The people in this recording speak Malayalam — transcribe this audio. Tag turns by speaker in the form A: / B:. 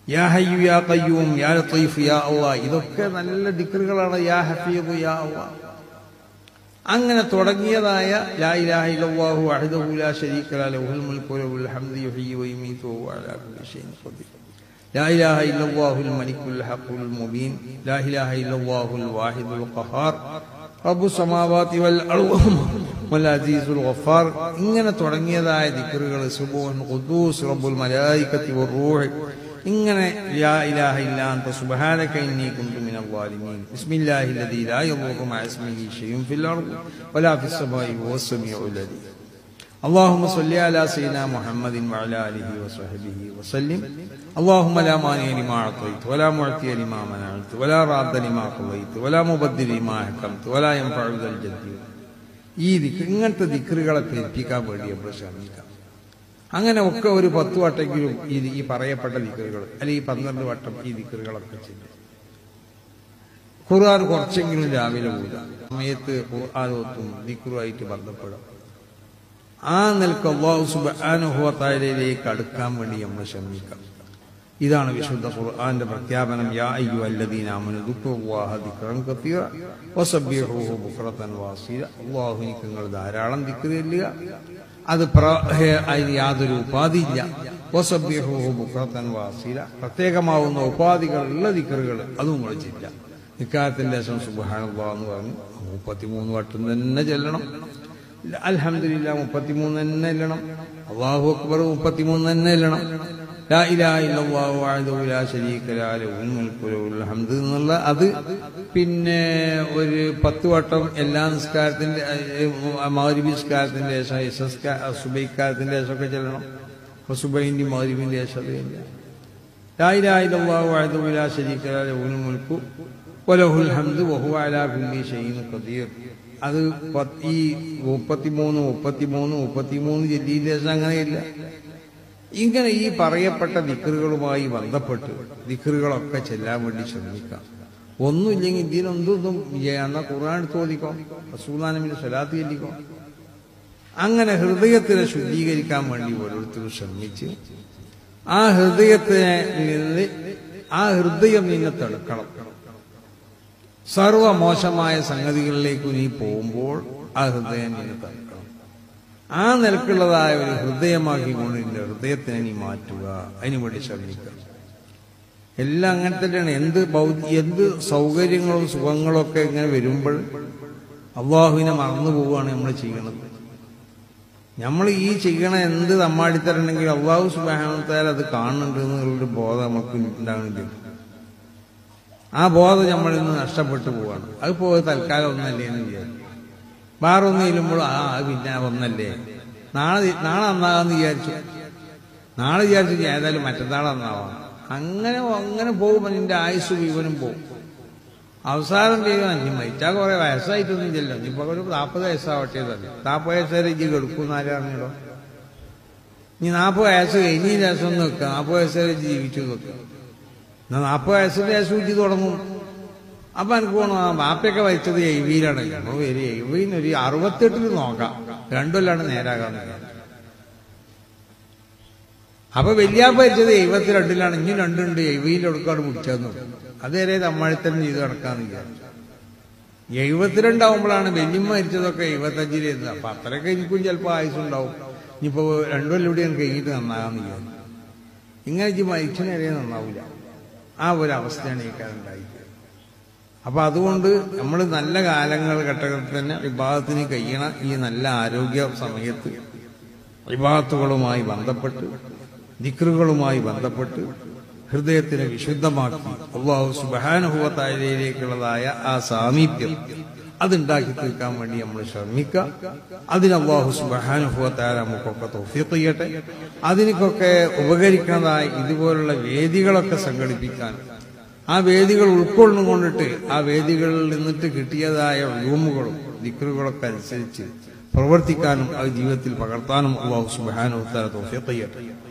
A: യാ ഹയ്യു യാ ഖയ്യൂം യാ ലത്തീഫ് യാ അള്ളാഹ് ഇതൊക്കെ നല്ല ദിക്റുകളാണ് യാ ഹഫീദ് യാ അള്ളാഹ് അങ്ങനെ തുടങ്ങിയതായ ലാ ഇലാഹ ഇല്ലല്ലാഹു വഹ്ദഹു ലാ ശരീക ല ലഹുൽ മുൽക്കു വലഹുൽ ഹംദു യുഹ്യി വയുമീതു വഹുവ അലാ കുല്ലി ഷൈഇൻ ഖദീർ لا إله إلا الله الملك الحق المبين لا إله إلا الله الواحد القهار رب السماوات والأرض والعزيز الغفار ഇങ്ങനെ തുടങ്ങിയതായ ദിക്റുകൾ സുബൂഹൻ ഖുദ്ദൂസ് റബ്ബുൽ മലായികത്തി വറൂഹ് ഇങ്ങനെ ലാ ഇലാഹ ഇല്ല അൻത സുബ്ഹാനക ഇന്നി കുന്തു മിനൽ ളാലിമീൻ ബിസ്മില്ലാഹിൽ ലദീ ലാ യദുറു മഅ ഇസ്മിഹി ഷൈഉൻ ഫിൽ അർദ് വലാ ഫിസ് സമാഇ വഹുവസ് സമീഉൽ അലീം اللهم صل على سيدنا محمد وعلى اله وصحبه وسلم اللهم لا مانع لما اعطيت ولا معطي لما منعت ولا راد لما قضيت ولا مبدل لما حكمت ولا ينفع ذا الجد ഈ ദിക്ർ ഇങ്ങനത്തെ ദിക്റുകളെ പെരുപ്പിക്കാൻ വേണ്ടി നമ്മൾ ശ്രമിക്കാം അങ്ങനെ ഒക്കെ ഒരു പത്ത് വട്ടെങ്കിലും ഈ ഈ പറയപ്പെട്ട ദിക്റുകൾ അല്ലെങ്കിൽ പന്ത്രണ്ട് വട്ടം ഈ ദിക്റുകളൊക്കെ ചെയ്യും ഖുർആൻ കുറച്ചെങ്കിലും രാവിലെ പോവുക സമയത്ത് ഖുർആാനോത്തും ദിക്റുമായിട്ട് ബന്ധപ്പെടും ആ നിലക്ക് അള്ളാഹു സുബാനുഭവത്തായാലേക്ക് അടുക്കാൻ വേണ്ടി നമ്മൾ ശ്രമിക്കാം ഇതാണ് വിശുദ്ധ ഖുർആന്റെ പ്രഖ്യാപനം യാ അയ്യു അല്ലദീന ആമനു ദുഃഖുല്ലാഹ ദിക്റൻ കതീറ വസബ്ബിഹൂഹു ബുക്റതൻ വാസീല അല്ലാഹുവിനെ നിങ്ങൾ ധാരാളം ദിക്ർ ചെല്ലുക അത് പ്ര- ഹേ- അതിന് യാതൊരു ഉപാധിയില്ല വസബ്ബിഹൂഹു ബുക്റതൻ വാസീല പ്രത്യേകമാവുന്ന ഉപാധികളുള്ള ദിക്റുകൾ അതും നിങ്ങൾ ചെല്ലുക ഇക്കാലത്തിന്റെ ശേഷം സുബ്ഹാനല്ലാഹ് എന്ന് പറഞ്ഞു മുപ്പത്തിമൂന്ന് വട്ടം തന്നെ ചെല്ലണം അൽഹംദുലില്ലാ മുപ്പത്തിമൂന്ന് തന്നെ ഇല്ലണം അള്ളാഹു അക്ബർ മുപ്പത്തിമൂന്ന് തന്നെ ഇല്ലണം ലാ ഇലാഹ ഇല്ലല്ലാഹു വഹ്ദഹു ലാ ശരീക ലാ ലഹുൽ മുൽക്കു വലഹുൽ ഹംദ് എന്നുള്ള അത് പിന്നെ ഒരു പത്ത് വട്ടം എല്ലാ നിസ്കാരത്തിന്റെ മൗരിബി നിസ്കാരത്തിന്റെ ശേഷം ഇസസ്കാ സുബൈക്കാരത്തിന്റെ ശേഷമൊക്കെ ചെല്ലണം അപ്പൊ സുബൈന്റെ മൗരിബിന്റെ ശേഷം അതില്ല ലാ ഇലാഹ ഇല്ലല്ലാഹു വഹ്ദഹു ലാ ശരീക ലാ ലഹുൽ മുൽക്കു വലഹുൽ ഹംദ് വഹുവ അലാ കുല്ലി ഷൈഇൻ ഖദീർ അത് പത്ത് ഈ മുപ്പത്തിമൂന്ന് മുപ്പത്തിമൂന്ന് മുപ്പത്തിമൂന്ന് ജില്ലയിലെ അങ്ങനെയില്ല ഇങ്ങനെ ഈ പറയപ്പെട്ട ദിക്കറുകളുമായി ബന്ധപ്പെട്ട് ദിക്കറുകളൊക്കെ ചെല്ലാൻ വേണ്ടി ശ്രമിക്കാം ഒന്നുമില്ലെങ്കിൽ ഇതിനൊന്നും എന്നാ ഖുർആൻ എടുത്ത് ഓദിക്കോ റസൂലാനമിന്റെ സ്വലാത്ത് ചെല്ലിക്കോ അങ്ങനെ ഹൃദയത്തിനെ ശുദ്ധീകരിക്കാൻ വേണ്ടി ഓരോരുത്തരും ശ്രമിച്ച് ആ ഹൃദയത്തിനെ നിന്ന് ആ ഹൃദയം നിന്നെ തടുക്കണം സർവ മോശമായ സംഗതികളിലേക്ക് നീ പോകുമ്പോൾ ആ ഹൃദയം നിന്നെ തടുക്കണം ആ നിലക്കുള്ളതായ ഒരു ഹൃദയമാക്കിക്കൊണ്ട് നിന്റെ ഹൃദയത്തിനെ നീ മാറ്റുക അതിനു വേണ്ടി ശ്രമിക്കുക എല്ലാം അങ്ങനെ തന്നെയാണ് എന്ത് ഭൗതി എന്ത് സൗകര്യങ്ങളും സുഖങ്ങളും ഒക്കെ ഇങ്ങനെ വരുമ്പോൾ അള്ളാഹുവിനെ മറന്നു പോവുകയാണ് നമ്മൾ ചെയ്യണത് നമ്മൾ ഈ ചെയ്യണ എന്ത് തമ്മാടിത്തരണമെങ്കിൽ അള്ളാഹു സുബാനത്താൽ അത് കാണുന്നുണ്ട് എന്നുള്ളൊരു ബോധം നമുക്ക് ഉണ്ടാകുന്നില്ല ആ ബോധം നമ്മളിൽ നിന്ന് നഷ്ടപ്പെട്ടു പോവാണ് അത് പോയി തൽക്കാലം ഒന്നല്ലേ എന്ന് വിചാരിച്ചു വേറെ ഒന്ന് ചെല്ലുമ്പോൾ ആ അത് പിന്നെ ഒന്നല്ലേ നാളെ നാളെ നന്നാകാന്ന് വിചാരിച്ചു നാളെ വിചാരിച്ചു ഞാൻ ഏതായാലും മറ്റന്നാൾ നന്നാവാം അങ്ങനെ അങ്ങനെ പോകുമ്പോൾ നിന്റെ ആയുസ് മുഴുവനും പോകും അവസാനം ചെയ്യുക നീ മരിച്ചാൽ കുറെ വയസ്സായിട്ടൊന്നും ചെല്ലോ ഇപ്പൊ ഒരു നാൽപ്പത് വയസ്സാവട്ടെ തന്നെ നാൽപ്പത് വയസ്സ് വരെ ഇജ്ജ് കെടുക്കും ആരാണെങ്കിലോ നീ നാൽപ്പത് വയസ്സ് കഴിഞ്ഞ ദിവസം ഒന്ന് വെക്കുക നാൽപ്പത് വയസ്സ് വരെ ഇജ്ജ് ജീവിച്ചു വെക്കുക എന്നാ നാൽപ്പത് വയസ്സിന്റെ ശേഷം ഇജ്ജ് തുടങ്ങും അപ്പൊ എനിക്ക് തോന്നുന്നു ആ ബാപ്പയൊക്കെ വഹിച്ചത് എഴുവിയിലാണ് നമ്മൾ ഒരു എഴുവിന് ഒരു അറുപത്തെട്ടിന് നോക്കാം രണ്ടുകൊല്ലാണ് നേരാകാന്ന് വിചാരിച്ചു. അപ്പൊ വല്യാപ്പ വെച്ചത് എഴുപത്തിരണ്ടിലാണ് ഇനി രണ്ടുണ്ട് എഴുപതിലൊടുക്കാണ് മുടിച്ചതെന്ന് അതുവരെ തമ്മാഴിത്തരം ചെയ്ത് നടക്കാന്ന് വിചാരിച്ചു എഴുപത്തിരണ്ടാവുമ്പോഴാണ് വല്യമ്മ മരിച്ചതൊക്കെ എഴുപത്തഞ്ചിലിരുന്നത് അപ്പൊ അത്രയൊക്കെ എനിക്കും ചിലപ്പോൾ ആയുസുണ്ടാവും ഇനിയിപ്പോ രണ്ടു കൊല്ലം കൂടി എനിക്ക് കഴിഞ്ഞിട്ട് നന്നാകാന്ന് വിചാരിച്ചു ഇങ്ങനെ ഇജ്ജ് മരിച്ചനരെ നന്നാവില്ല ആ ഒരു അവസ്ഥയാണ് ഈ കാലം ഉണ്ടായിരിക്കുന്നത് അപ്പൊ അതുകൊണ്ട് നമ്മൾ നല്ല കാലങ്ങൾ ഘട്ടത്തിൽ തന്നെ വിഭാഗത്തിന് കഴിയണ ഈ നല്ല ആരോഗ്യ സമയത്ത് വിഭാഗത്തുകളുമായി ബന്ധപ്പെട്ട് ദിക്റുകളുമായി ബന്ധപ്പെട്ട് ഹൃദയത്തിനെ വിശുദ്ധമാക്കി അള്ളാഹു സുബാനുഭവത്തായതിലേക്കുള്ളതായ ആ സാമീപ്യം അതുണ്ടാക്കി തീർക്കാൻ വേണ്ടി നമ്മൾ ശ്രമിക്കുക അതിന് അള്ളാഹു സുബാനുഭവത്തായ നമുക്കൊക്കെ തോഫീക്ക് ചെയ്യട്ടെ അതിനൊക്കെ ഉപകരിക്കുന്നതായ ഇതുപോലുള്ള വേദികളൊക്കെ സംഘടിപ്പിക്കാൻ ആ വേദികൾ ഉൾക്കൊള്ളുകൊണ്ടിട്ട് ആ വേദികളിൽ നിന്നിട്ട് കിട്ടിയതായ റൂമുകളും ദിക്റുകളൊക്കെ അനുസരിച്ച് പ്രവർത്തിക്കാനും അത് ജീവിതത്തിൽ പകർത്താനും അള്ളാഹു സുബാനുഭവത്തായ തോഫീക്ക് ചെയ്യട്ടെ